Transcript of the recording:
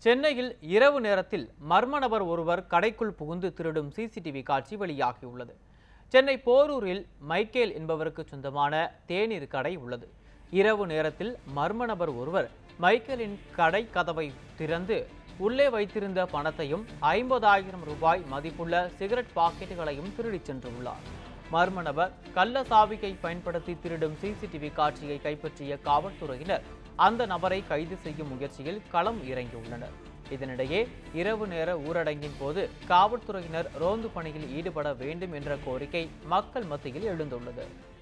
சென்னையில் இரவு நேரத்தில் மர்ம நபர் ஒருவர் கடைக்குள் புகுந்து திருடும் சிசிடிவி காட்சி வெளியாகியுள்ளது சென்னை போரூரில் மைக்கேல் என்பவருக்கு சொந்தமான தேநீர் கடை உள்ளது இரவு நேரத்தில் மர்ம நபர் ஒருவர் மைக்கேலின் கடை கதவை திறந்து உள்ளே வைத்திருந்த பணத்தையும் ஐம்பதாயிரம் ரூபாய் மதிப்புள்ள சிகரெட் பாக்கெட்டுகளையும் திருடிச் சென்றுள்ளார் மர்ம நபர் கள்ள சாவியை பயன்படுத்தி திருடும் சிசிடிவி காட்சியை கைப்பற்றிய காவல்துறையினர் அந்த நபரை கைது செய்யும் முயற்சியில் களம் இறங்கியுள்ளனர் இதனிடையே இரவு நேர ஊரடங்கின் போது காவல்துறையினர் ரோந்து பணியில் ஈடுபட வேண்டும் என்ற கோரிக்கை மக்கள் மத்தியில் எழுந்துள்ளது